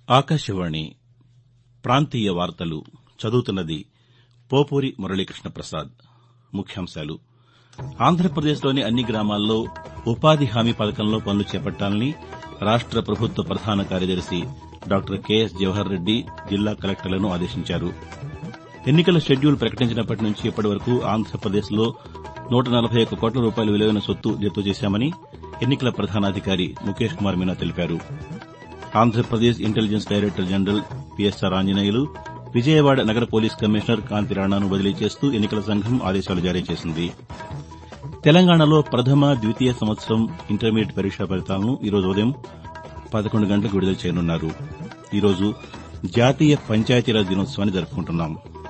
ఆకాశవాణి ప్రాంతీయ వార్తలు చదువుతున్నది పోపూరి మురళీకృష్ణ ప్రసాద్ ముఖ్యాంశాలు ఆంధ్రప్రదేశ్లోని అన్ని గ్రామాల్లో ఉపాధి హామీ పథకంలో పనులు చేపట్టాలని రాష్ట ప్రభుత్వ ప్రధాన కార్యదర్శి డాక్టర్ కెఎస్ జవహర్ రెడ్డి జిల్లా కలెక్టర్లను ఆదేశించారు ఎన్నికల షెడ్యూల్ ప్రకటించినప్పటి నుంచి ఇప్పటివరకు ఆంధ్రప్రదేశ్లో నూట నలభై ఒక్క కోట్ల రూపాయల విలువైన సొత్తు జప్తు చేశామని ఎన్నికల ప్రధానాధికారి ముఖేష్ కుమార్ మీనా తెలిపారు Andhra Pradesh intelligence director general PSR Anjaneyulu Vijayawada నగర పోలీస్ కమిషనర్ కాంతి రాణాను బదిలీ చేస్తూ ఎన్నికల సంఘం ఆదేశాలు జారీ చేసింది తెలంగాణలో ప్రథమ ద్వితీయ సంవత్సరం ఇంటర్మీడియట్ పరీక్షా ఫలితాలను ఈరోజు ఉదయం పదకొండు గంటలకు విడుదల చేయనున్నారు ఈరోజు జాతీయ పంచాయతీరాజ్ దినోత్సవాన్ని జరుపుకుంటున్నాం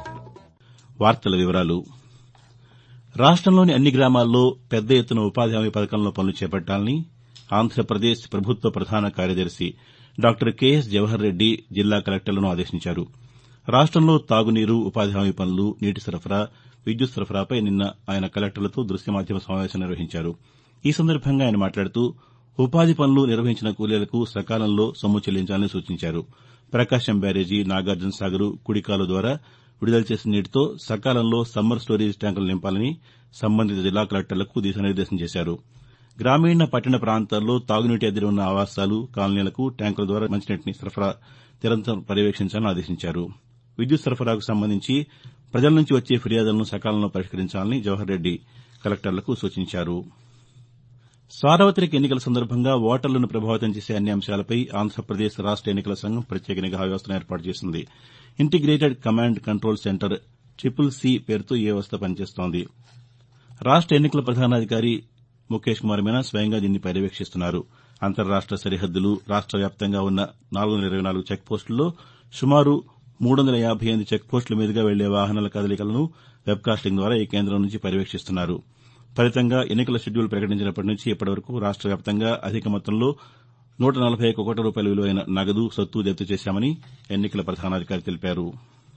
రాష్టంలోని అన్ని గ్రామాల్లో పెద్ద ఎత్తున ఉపాధి హామీ పథకంలో పనులు చేపట్టాలని ఆంధ్రప్రదేశ్ ప్రభుత్వ ప్రధాన కార్యదర్శి డాక్టర్ కెఎస్ జవహర్ రెడ్డి జిల్లా కలెక్టర్లను ఆదేశించారు రాష్టంలో తాగునీరు ఉపాధి హామీ పనులు నీటి సరఫరా విద్యుత్ సరఫరాపై నిన్న ఆయన కలెక్టర్లతో దృశ్య మాధ్యమ సమావేశం నిర్వహించారు ఈ సందర్భంగా ఆయన మాట్లాడుతూ ఉపాధి పనులు నిర్వహించిన కూలీలకు సకాలంలో సొమ్ము చెల్లించాలని సూచించారు ప్రకాశం బ్యారేజీ నాగార్జున సాగర్ కుడికాలువ ద్వారా విడుదల చేసిన నీటితో సకాలంలో సమ్మర్ స్టోరేజ్ ట్యాంకులు నింపాలని సంబంధిత జిల్లా కలెక్టర్లకు దిశానిర్దేశం చేశారు గ్రామీణ పట్టణ ప్రాంతాల్లో తాగునీటి అద్దెలు ఉన్న ఆవాసాలు కాలనీలకు ట్యాంకుల ద్వారా మంచినీటిని సరఫరా నిరంతరం పర్యవేక్షించాలని ఆదేశించారు విద్యుత్ సరఫరాకు సంబంధించి ప్రజల నుంచి వచ్చే ఫిర్యాదులను సకాలంలో పరిష్కరించాలని జవహర్ రెడ్డి కలెక్టర్లకు సూచించారు సార్వతిక ఎన్నికల సందర్భంగా ఓటర్లను ప్రభావితం చేసే అన్ని అంశాలపై ఆంధ్రప్రదేశ్ రాష్ట ఎన్నికల సంఘం ప్రత్యేక నిఘా వ్యవస్థను ఏర్పాటు చేసింది integrated command control centre triple C పేరుతో ఈ వ్యవస్థ పనిచేస్తోంది రాష్ట ఎన్నికల ప్రధానాధికారి ముఖేష్ కుమార్ మీనా స్వయంగా దీన్ని పర్యవేక్షిస్తున్నారు అంతర్రాష్ట సరిహద్దులు రాష్ట వ్యాప్తంగా ఉన్న నాలుగు వందల ఇరవై నాలుగు చెక్పోస్టుల్లో సుమారు మూడు వందల యాబై ఎనిమిది చెక్పోస్టుల మీదుగా వెళ్లే వాహనాల కదలికలను వెబ్కాస్టింగ్ ద్వారా ఈ కేంద్రం నుంచి పర్యవేక్షిస్తున్నారు ఫలితంగా ఎన్నికల షెడ్యూల్ ప్రకటించినప్పటి నుంచి ఇప్పటివరకు రాష్ట వ్యాప్తంగా అధిక మొత్తంలో నూట నలభై ఒక్క కోట్ల రూపాయల విలువైన నగదు సొత్తు జప్తు చేశామని ఎన్నికల ప్రధానాధికారి తెలిపారు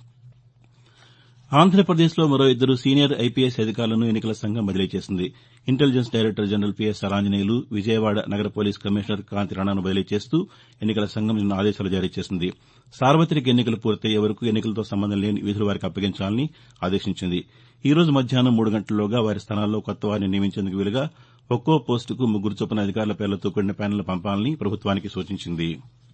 ఆంధ్రప్రదేశ్లో మరో ఇద్దరు సీనియర్ ఐపీఎస్ అధికారులను ఎన్నికల సంఘం బదిలీ చేసింది intelligence director general PSR Anjaneyulu Vijayawada నగర పోలీస్ కమిషనర్ కాంతి రాణాను బదిలీ చేస్తూ ఎన్నికల సంఘం నిన్న ఆదేశాలు జారీ చేసింది సార్వతిక ఎన్నికలు పూర్తయ్యే వరకు ఎన్నికలతో సంబంధం లేని విధులు వారికి అప్పగించాలని ఆదేశించింది ఈ రోజు మధ్యాహ్నం మూడు గంటల్లోగా వారి స్థానాల్లో కొత్త వారిని నియమించేందుకు వీలుగా ఒక్కో పోస్టుకు ముగ్గురు చొప్పున అధికారుల పేర్లతో కూడిన ప్యానెల్ను పంపాలని ప్రభుత్వానికి సూచించింది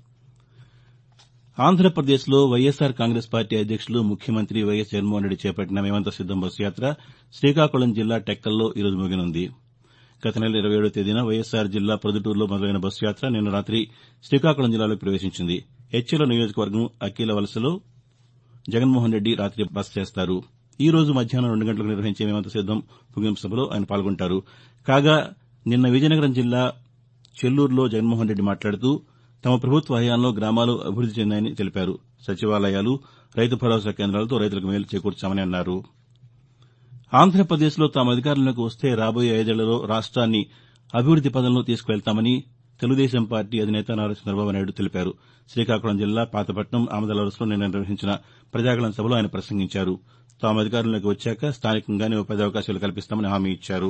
ఆంధ్రప్రదేశ్లో వైఎస్సార్ కాంగ్రెస్ పార్టీ అధ్యక్షులు ముఖ్యమంత్రి వైఎస్ జగన్మోహన్ రెడ్డి చేపట్టిన మేమంతా సిద్దం బస్సు యాత్ర శ్రీకాకుళం జిల్లా టెక్కల్లో ఈ రోజు ముగినుంది గత నెల ఇరవై ఏడో తేదీన వైఎస్సార్ జిల్లా ప్రొద్దుటూరులో మొదలైన బస్సు యాత్ర నిన్న రాతి శ్రీకాకుళం జిల్లాలోకి ప్రవేశించింది హెచ్చెల నియోజకవర్గం అఖీల వలసలో జగన్మోహన్ రెడ్డి రాతి బస చేస్తారు ఈ రోజు మధ్యాహ్నం రెండు గంటలకు నిర్వహించే మేమంతా సిద్దం ముగింపు సభలో ఆయన పాల్గొంటారు కాగా నిన్న విజయనగరం జిల్లా చెల్లూరులో జగన్మోహన్ రెడ్డి మాట్లాడుతూ తమ ప్రభుత్వ హయాంలో గ్రామాలు అభివృద్ది చెందాయని తెలిపారు సచివాలయాలు రైతు భరోసా కేంద్రాలతో రైతులకు మేలు చేకూర్చామని అన్నారు ఆంధ్రప్రదేశ్లో తాము అధికారంలోకి వస్తే రాబోయే ఐదేళ్లలో రాష్ట్రాన్ని అభివృద్ది పథంలో తీసుకువెళ్తామని తెలుగుదేశం పార్టీ అధినేత నారా చంద్రబాబు నాయుడు తెలిపారు శ్రీకాకుళం జిల్లా పాతపట్నం ఆమదలవలసలో నిన్న నిర్వహించిన ప్రజాగళం సభలో ఆయన ప్రసంగించారు తాము అధికారంలోకి వచ్చాక స్థానికంగానే ఉపాధి అవకాశాలు కల్పిస్తామని హామీ ఇచ్చారు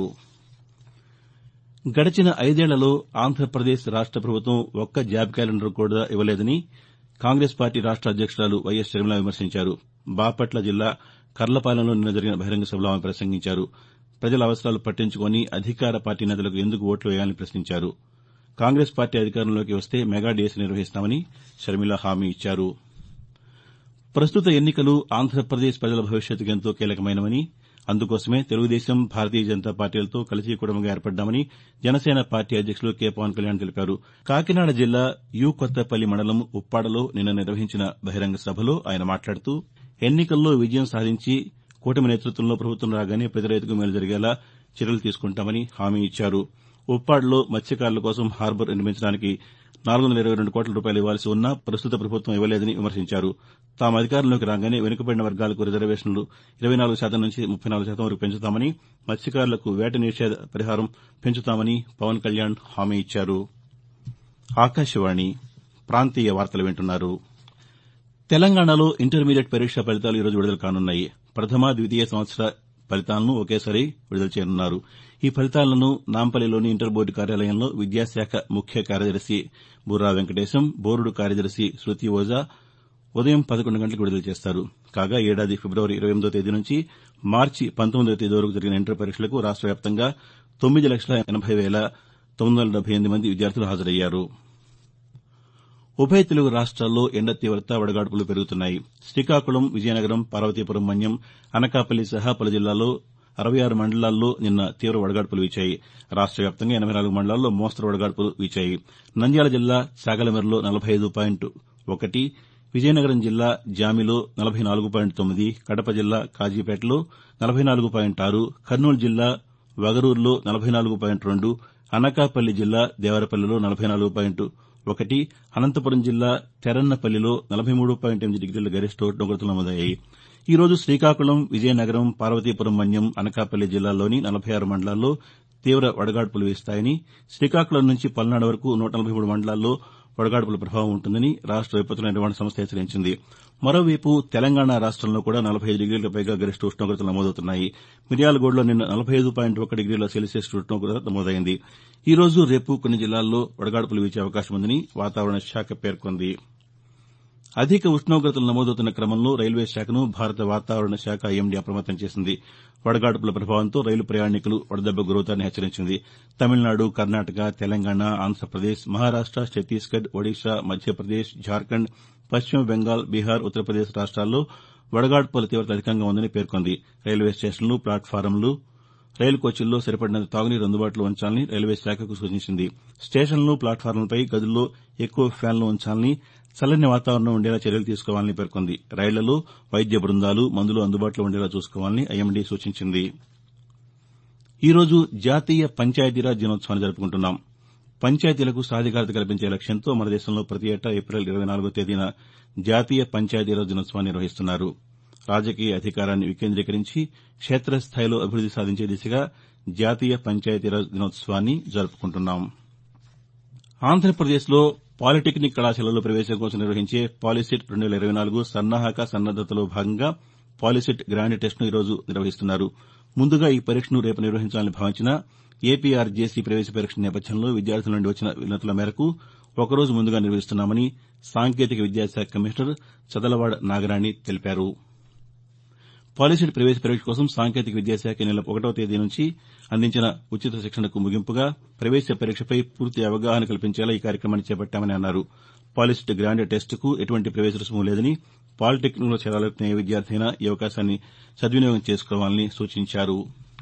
గడిచిన ఐదేళ్లలో ఆంధ్రప్రదేశ్ రాష్ట ప్రభుత్వం ఒక్క జాబ్ క్యాలెండర్ కూడా ఇవ్వలేదని కాంగ్రెస్ పార్టీ రాష్ట అధ్యక్షురాలు వైఎస్ షర్మిల విమర్శించారు బాపట్ల జిల్లా కర్లపాలెంలో నిన్న జరిగిన బహిరంగ సభలో ఆమె ప్రసంగించారు ప్రజల అవసరాలు పట్టించుకుని అధికార పార్టీ నేతలకు ఎందుకు ఓట్లు వేయాలని ప్రశ్నించారు కాంగ్రెస్ పార్టీ అధికారంలోకి వస్తే మెగా డీఎస్సీ నిర్వహిస్తామని షర్మిల హామీ ఇచ్చారు ప్రస్తుత ఎన్నికలు ఆంధ్రప్రదేశ్ ప్రజల భవిష్యత్తుకు ఎంతో కీలకమైనవని అందుకోసమే తెలుగుదేశం భారతీయ జనతా పార్టీలతో కలిసి కుటుంబంగా ఏర్పడ్డామని జనసేన పార్టీ అధ్యక్షులు కె పవన్ కళ్యాణ్ తెలిపారు కాకినాడ జిల్లా యు కొత్తపల్లి మండలం ఉప్పాడలో నిన్న నిర్వహించిన బహిరంగ సభలో ఆయన మాట్లాడుతూ ఎన్నికల్లో విజయం సాధించి కూటమి నేతృత్వంలో ప్రభుత్వం రాగానే ప్రతి రైతుకు మేలు జరిగేలా చర్యలు తీసుకుంటామని హామీ ఇచ్చారు ఉప్పాడలో మత్స్యకారుల కోసం హార్బర్ నిర్మించడానికి నాలుగు వందల ఇరవై రెండు కోట్ల రూపాయలు ఇవ్వాల్సి ఉన్నా ప్రస్తుత ప్రభుత్వం ఇవ్వలేదని విమర్శించారు తాము అధికారంలోకి రాగానే వెనుకబడిన వర్గాలకు రిజర్వేషన్లు ఇరవై నాలుగు శాతం నుంచి ముప్పై నాలుగు శాతం వరకు పెంచుతామని మత్స్యకారులకు వేట నిషేధ పరిహారం పెంచుతామని పవన్ కళ్యాణ్ హామీ ఇచ్చారు ఆకాశవాణి ప్రాంతీయ వార్తలు వింటున్నారు తెలంగాణలో ఇంటర్మీడియట్ పరీక్షా ఫలితాలు ఈరోజు విడుదల కానున్నాయి ప్రథమ ద్వితీయ సంవత్సర ఫలితాలను ఒకేసారి విడుదల చేయనున్నారు ఈ ఫలితాలను నాంపల్లిలోని ఇంటర్ బోర్డు కార్యాలయంలో విద్యాశాఖ ముఖ్య కార్యదర్శి బుర్రా వెంకటేశం బోర్డు కార్యదర్శి శృతి ఓజా ఉదయం పదకొండు గంటలకు విడుదల చేస్తారు కాగా ఏడాది ఫిబ్రవరి ఇరవై ఎనిమిదో తేదీ నుంచి మార్చి పంతొమ్మిదో తేదీ వరకు జరిగిన ఇంటర్ పరీక్షలకు రాష్ట వ్యాప్తంగా తొమ్మిది లక్షల ఎనబై వేల తొమ్మిది వందల డెబ్బై ఎనిమిది మంది విద్యార్థులు హాజరయ్యారు ఉభయ తెలుగు రాష్ట్రాల్లో ఎండ తీవ్రత వడగాడ్పులు పెరుగుతున్నాయి శ్రీకాకుళం విజయనగరం పార్వతీపురం మన్యం అనకాపల్లి సహా పలు జిల్లాల్లో అరవై ఆరు మండలాల్లో నిన్న తీవ్ర వడగాడ్పులు వీచాయి రాష్ట వ్యాప్తంగా ఎనబై నాలుగు మండలాల్లో మోస్తరు వడగాడ్పులు వీచాయి నంద్యాల జిల్లా సాగలమెరలో నలభై ఐదు పాయింట్ ఒకటి విజయనగరం జిల్లా జామిలో నలభై నాలుగు పాయింట్ తొమ్మిది కడప జిల్లా కాజీపేటలో నలభై నాలుగు పాయింట్ ఆరు కర్నూలు జిల్లా వగరూరులో నలభై నాలుగు పాయింట్ రెండు అనకాపల్లి జిల్లా దేవరపల్లిలో నలభై నాలుగు పాయింట్ ఒకటి అనంతపురం జిల్లా తెరన్నపల్లిలో నలభై మూడు పాయింట్ ఎనిమిది డిగ్రీల గరిష్ట ఉష్ణోగ్రతలు నమోదయ్యాయి ఈ రోజు శ్రీకాకుళం విజయనగరం పార్వతీపురం మన్యం అనకాపల్లి జిల్లాల్లోని నలభై ఆరు మండలాల్లో తీవ్ర వడగాడ్పులు వీస్తాయని శ్రీకాకుళం నుంచి పల్నాడు వరకు నూట నలభై మూడు మండలాల్లో వడగాడ్పుల ప్రభావం ఉంటుందని రాష్ట విపత్తుల నిర్వహణ సంస్థ హెచ్చరించింది మరోవైపు తెలంగాణ రాష్టంలో కూడా నలభై ఐదు డిగ్రీల పైగా గరిష్ట ఉష్ణోగ్రతలు నమోదవుతున్నాయి మిర్యాలగూడలో నిన్న నలభై ఐదు పాయింట్ ఒక డిగ్రీల సెల్సియస్ ఉష్ణోగ్రత నమోదైంది ఈ రోజు రేపు కొన్ని జిల్లాల్లో వడగాడ్పులు వీచే అవకాశం ఉందని వాతావరణ శాఖ పేర్కొంది అధిక ఉష్ణోగ్రతలు నమోదవుతున్న క్రమంలో రైల్వే శాఖను భారత వాతావరణ శాఖ ఐఎండీ అప్రమత్తం చేసింది వడగాడ్పుల ప్రభావంతో రైలు ప్రయాణికులు వడదెబ్బకు గురవుతారని హెచ్చరించింది తమిళనాడు కర్ణాటక తెలంగాణ ఆంధ్రప్రదేశ్ మహారాష్ట ఛత్తీస్గఢ్ ఒడిశా మధ్యప్రదేశ్ జార్ఖండ్ పశ్చిమ బెంగాల్ బీహార్ ఉత్తరప్రదేశ్ రాష్ట్రాల్లో వడగాడ్పుల తీవ్రత అధికంగా ఉందని పేర్కొంది రైల్వే స్టేషన్లు ప్లాట్ఫారంలు రైలు కోచ్ల్లో సరిపడినంత తాగునీరు అందుబాటులో ఉంచాలని రైల్వే శాఖకు సూచించింది స్టేషన్లు ప్లాట్ఫారంలపై గదుల్లో ఎక్కువ ఫ్యాన్లు ఉంచాలని చల్లని వాతావరణం ఉండేలా చర్యలు తీసుకోవాలని పేర్కొంది రైళ్లలో వైద్య బృందాలు మందులు అందుబాటులో ఉండేలా చూసుకోవాలని ఐఎండీ సూచించింది ఈ రోజు జాతీయ పంచాయతీరాజ్ దినోత్సవాన్ని జరుపుకుంటున్నాం పంచాయతీలకు సాధికారత కల్పించే లక్ష్యంతో మన దేశంలో ప్రతి ఏటా ఏప్రిల్ ఇరవై నాలుగో తేదీన జాతీయ పంచాయతీరాజ్ దినోత్సవాన్ని నిర్వహిస్తున్నారు రాజకీయ అధికారాన్ని వికేంద్రీకరించి క్షేత్రస్థాయిలో అభివృద్ది సాధించే దిశగా జాతీయ పంచాయతీరాజ్ దినోత్సవాన్ని జరుపుకుంటున్నాం ఆంధ్రప్రదేశ్లో పాలిటెక్నిక్ కళాశాలల్లో ప్రవేశం కోసం నిర్వహించే పాలిసెట్ రెండు వేల ఇరవై నాలుగు సన్నాహక సన్నద్దతలో భాగంగా పాలిసెట్ గ్రాండ్ టెస్ట్ను ఈరోజు నిర్వహిస్తున్నారు ముందుగా ఈ పరీక్షను రేపు నిర్వహించాలని భావించిన ఏపీఆర్జేసీ ప్రవేశ పరీక్ష నేపథ్యంలో విద్యార్థుల నుండి వచ్చిన వినతుల మేరకు ఒకరోజు ముందుగా నిర్వహిస్తున్నామని సాంకేతిక విద్యాశాఖ కమిషనర్ చదలవాడ నాగరాణి తెలిపారు పాలిసెట్ ప్రవేశ పరీక్ష కోసం సాంకేతిక విద్యాశాఖ ఈ నెల ఒకటవ తేదీ నుంచి అందించిన ఉచిత శిక్షణకు ముగింపుగా ప్రవేశ పరీక్షపై పూర్తి అవగాహన కల్పించేలా ఈ కార్యక్రమాన్ని చేపట్టామని అన్నారు పాలిసెట్ గ్రాండ్ టెస్టుకు ఎటువంటి ప్రవేశ రుసుము లేదని పాలిటెక్నిక్లో చేరాలనుకునే ఏ విద్యార్థి అయినా ఈ అవకాశాన్ని సద్వినియోగం చేసుకోవాలని సూచించారు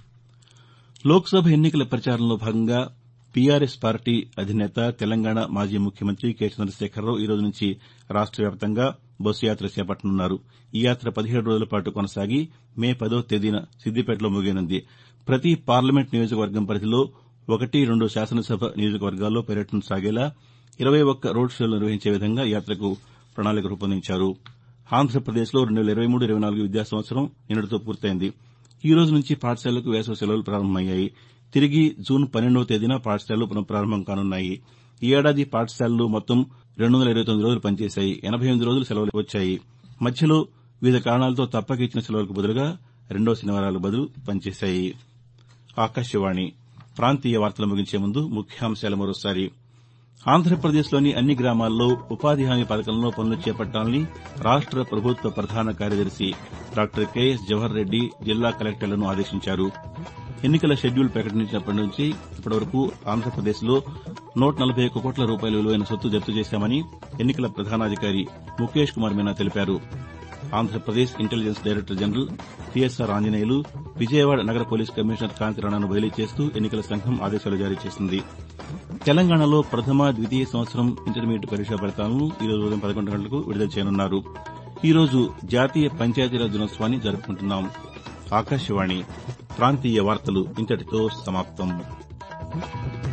లోక్సభ ఎన్నికల ప్రచారంలో భాగంగా పీఆర్ఎస్ పార్టీ అధినేత తెలంగాణ మాజీ ముఖ్యమంత్రి కె చంద్రశేఖరరావు ఈ రోజు నుంచి రాష్ట వ్యాప్తంగా బస్సు యాత్ర చేపట్టనున్నారు ఈ యాత్ర పదిహేడు రోజుల పాటు కొనసాగి మే పదో తేదీన సిద్దిపేటలో ముగియనుంది ప్రతి పార్లమెంట్ నియోజకవర్గం పరిధిలో ఒకటి రెండు శాసనసభ నియోజకవర్గాల్లో పర్యటన సాగేలా ఇరవై ఒక్క రోడ్ షోలు నిర్వహించే విధంగా యాత్రకు ప్రణాళిక రూపొందించారు ఆంధ్రప్రదేశ్లో రెండు వేల ఇరవై మూడు ఇరవై నాలుగు విద్యా సంవత్సరం నిన్నటితో పూర్తయింది ఈ రోజు నుంచి పాఠశాలలకు వేసవి సెలవులు ప్రారంభమయ్యాయి తిరిగి జూన్ పన్నెండవ తేదీన పాఠశాలలు పునఃప్రారంభం కానున్నాయి ఈ ఏడాది పాఠశాలలు మొత్తం రెండు వందల ఇరవై తొమ్మిది రోజులు పనిచేశాయి ఎనబై ఎనిమిది రోజులు సెలవులు వచ్చాయి మధ్యలో వివిధ కారణాలతో తప్పక ఇచ్చిన సెలవులకు బదులుగా రెండో శనివారాలకు బదులు పనిచేశాయి ఆకాశవాణి ప్రాంతీయ వార్తలు ముగించే ముందు ముఖ్యాంశాలు మరోసారి ఆంధ్రప్రదేశ్లోని అన్ని గ్రామాల్లో ఉపాధి హామీ పథకంలో పనులు చేపట్టాలని రాష్ట ప్రభుత్వ ప్రధాన కార్యదర్శి డాక్టర్ కెఎస్ జవహర్ రెడ్డి జిల్లా కలెక్టర్లను ఆదేశించారు ఎన్నికల షెడ్యూల్ ప్రకటించినప్పటి నుంచి ఇప్పటివరకు ఆంధ్రప్రదేశ్లో నూట నలభై ఒక్క కోట్ల రూపాయల విలువైన సొత్తు జప్తు చేశామని ఎన్నికల ప్రధానాధికారి ముఖేష్ కుమార్ మీనా తెలిపారు Andhra Pradesh intelligence director general TSR Anjaneyulu Vijayawada నగర పోలీస్ కమిషనర్ కాంతి రాణాను బదిలీ చేస్తూ ఎన్నికల సంఘం ఆదేశాలు జారీ చేసింది తెలంగాణలో ప్రథమ ద్వితీయ సంవత్సరం ఇంటర్మీడియట్ పరీక్షా ఫలితాలను ఈ రోజు ఉదయం పదకొండు గంటలకు విడుదల చేయనున్నారు ఈ రోజు జాతీయ పంచాయతీరాజ్ దినోత్సవాన్ని జరుపుకుంటున్నాం ఆకాశవాణి ప్రాంతీయ వార్తలు ఇంతటితో సమాప్తం